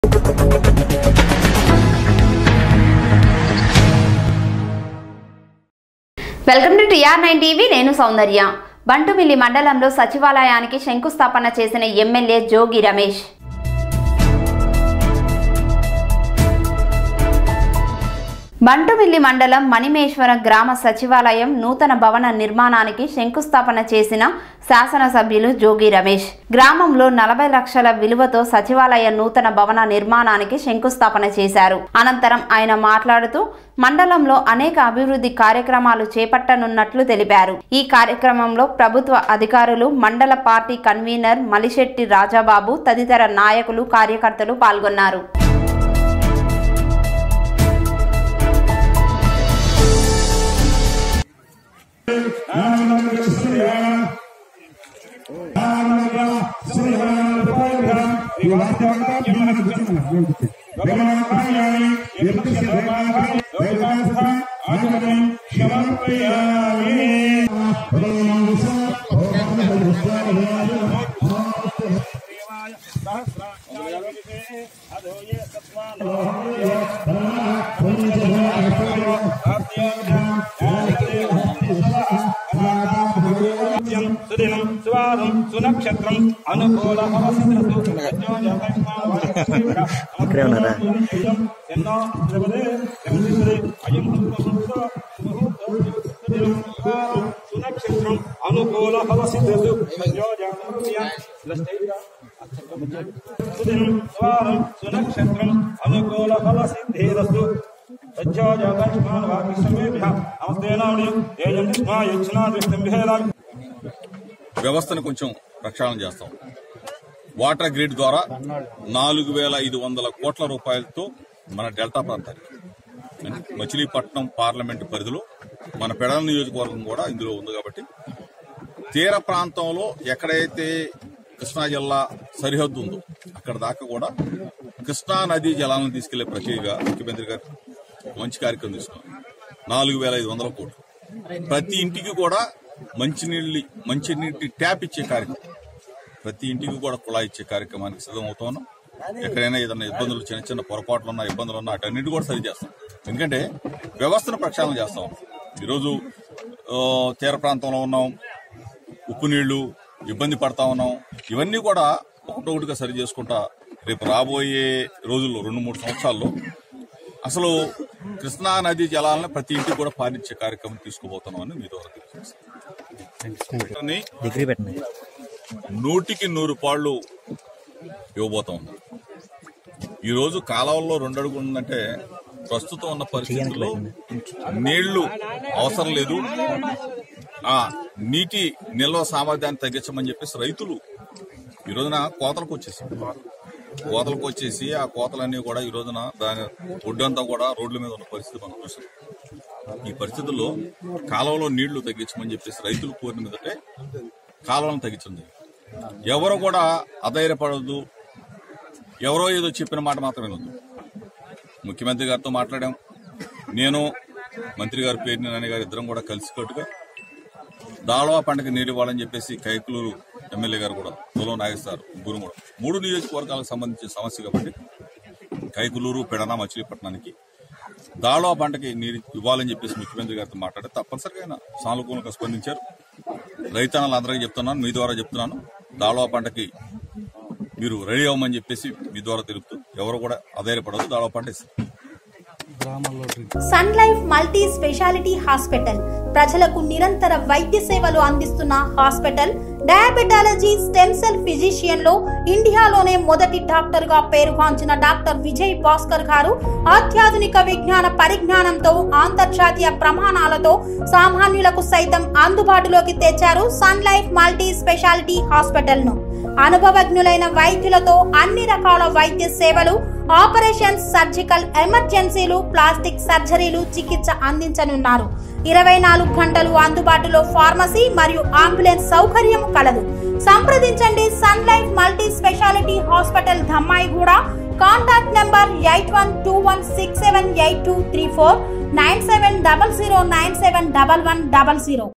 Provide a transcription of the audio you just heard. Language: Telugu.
Welcome to TR nine TV నేను సౌందర్య బంటుమిల్లి మండలంలో సచివాలయానికి శంకుస్థాపన చేసిన ఎమ్మెల్యే జోగి రమేష్ బంటుమిల్లి మండలం మణిమేశ్వరం గ్రామ సచివాలయం నూతన భవన నిర్మాణానికి శంకుస్థాపన చేసిన శాసనసభ్యులు జోగి రమేష్ గ్రామంలో నలభై లక్షల విలువతో సచివాలయ నూతన భవన నిర్మాణానికి శంకుస్థాపన చేశారు అనంతరం ఆయన మాట్లాడుతూ మండలంలో అనేక అభివృద్ధి కార్యక్రమాలు చేపట్టనున్నట్లు తెలిపారు ఈ కార్యక్రమంలో ప్రభుత్వ అధికారులు మండల పార్టీ కన్వీనర్ మలిశెట్టి రాజాబాబు తదితర నాయకులు కార్యకర్తలు పాల్గొన్నారు సుదినం సువారం సునక్షత్రం అనుకూల ఇక్కడే ఉన్నారా? ఎన్నో ద్రవదే గంధిపదే అయం సునక్షత్రం అనుకూల ఫలసిద్ధసు సుదినం సువారం సునక్షత్రం అనుకూల ఫలసిద్ధిరస్తు సజ్జోజాతస్మాన్ వాకిష్టమేభ్య నమస్తే నామణ్యం ఏజం స్మా యక్షనా దృష్టం విహేలాం వ్యవస్థను కొంచెం ప్రక్షాళన చేస్తాం వాటర్ గ్రిడ్ ద్వారా నాలుగు వేల ఐదు వందల కోట్ల రూపాయలతో మన డెల్టా ప్రాంతానికి అంటే మచిలీపట్నం పార్లమెంటు పరిధిలో మన పెడల నియోజకవర్గం కూడా ఇందులో ఉంది కాబట్టి తీర ప్రాంతంలో ఎక్కడైతే కృష్ణా జిల్లా సరిహద్దు ఉందో అక్కడ దాకా కూడా కృష్ణా నదీ జలాలను తీసుకెళ్లే ప్రక్రియగా ముఖ్యమంత్రి గారు మంచి కార్యక్రమం తీసుకున్నారు నాలుగు వేల ఐదు వందల కోట్లు ప్రతి ఇంటికి కూడా మంచినీళ్ళు మంచినీటి ట్యాప్ ఇచ్చే కార్యక్రమం ప్రతి ఇంటికి కూడా కుళాయి ఇచ్చే కార్యక్రమానికి సిద్ధమవుతా ఉన్నాం ఎక్కడైనా ఏదైనా ఇబ్బందులు చిన్న చిన్న పొరపాట్లు ఉన్నా ఇబ్బందులు ఉన్నా అటన్నిటి కూడా సరి చేస్తాం ఎందుకంటే వ్యవస్థను ప్రక్షాళన చేస్తాం ఈరోజు ఆ, తీర ప్రాంతంలో ఉన్నాం ఉప్పు నీళ్లు ఇబ్బంది పడతా ఉన్నాం ఇవన్నీ కూడా ఒకటొకటిగా సరి చేసుకుంటా రేపు రాబోయే రోజుల్లో రెండు మూడు సంవత్సరాల్లో అసలు కృష్ణా నదీ జలాలను ప్రతి ఇంటికి కూడా పాలించే కార్యక్రమం తీసుకుపోతున్నాం అని మీ ద్వారా తెలియజేస్తాను డిగ్రీ పెట్టండి నూటికి నూరు పాళ్ళు ఇవ్వబోతా ఉంది ఈ రోజు కాలువల్లో రెండు అడుగులు ఉందంటే ప్రస్తుతం ఉన్న పరిస్థితుల్లో నీళ్లు అవసరం లేదు ఆ నీటి నిల్వ సామర్థ్యాన్ని తగ్గించమని చెప్పేసి రైతులు ఈ రోజున కోతలకు వచ్చేసి కోతలకు వచ్చేసి ఆ కోతలన్నీ కూడా ఈ రోజున దాని ఒడ్డంతా కూడా రోడ్ల మీద ఉన్న పరిస్థితి మనం చూసాం ఈ పరిస్థితుల్లో కాలువలో నీళ్లు తగ్గించమని చెప్పేసి రైతులు కోరిన మీదటే కాలువలను తగ్గించింది ఎవరు కూడా అధైర్యపడద్దు ఎవరో ఏదో చెప్పిన మాట మాత్రమే వద్దు ముఖ్యమంత్రి గారితో మాట్లాడాం నేను మంత్రి గారి పేరుని నాని గారు ఇద్దరం కూడా కలిసికట్టుగా దాళవా పండుగ నీరు ఇవ్వాలని చెప్పేసి కైకులూరు ఎమ్మెల్యే గారు కూడా తులం నాగేస్తారు ముగ్గురు కూడా మూడు నియోజకవర్గాలకు సంబంధించిన సమస్య కాబట్టి కైకులూరు పెడన మచిలీపట్నానికి దాళవా పంటకి నీరు ఇవ్వాలని చెప్పేసి ముఖ్యమంత్రి గారితో మాట్లాడి తప్పనిసరిగా ఆయన సానుకూలంగా స్పందించారు రైతన్నలు అందరికీ చెప్తున్నాను మీ ద్వారా చెప్తున్నాను దాళవా పంటకి మీరు రెడీ అవ్వమని చెప్పేసి మీ ద్వారా తెలుపుతూ ఎవరు కూడా అధైర్యపడదు దాళవా పంట ఇస్తారు Sun Life multi speciality hospital ప్రజలకు నిరంతర వైద్య సేవలు అందిస్తున్న hospital diabetology stem cell physician లో ఇండియాలోనే మొదటి డాక్టర్ గా పేరుగాంచిన డాక్టర్ విజయ్ భాస్కర్ గారు అత్యాధునిక విజ్ఞాన పరిజ్ఞానంతో అంతర్జాతీయ ప్రమాణాలతో సామాన్యులకు సైతం అందుబాటులోకి తెచ్చారు Sun Life multi speciality hospital ను అనుభవజ్ఞులైన వైద్యులతో అన్ని రకాల వైద్య సేవలు ఆపరేషన్స్ సర్జికల్ ఎమర్జెన్సీలు ప్లాస్టిక్ సర్జరీలు చికిత్స అందించనున్నారు ఇరవై నాలుగు గంటలు అందుబాటులో ఫార్మసీ మరియు అంబులెన్స్ సౌకర్యం కలదు సంప్రదించండి Sun Life multi speciality hospital Dammaiguda contact number eight one two one six seven eight two three four nine seven double zero nine seven double one double zero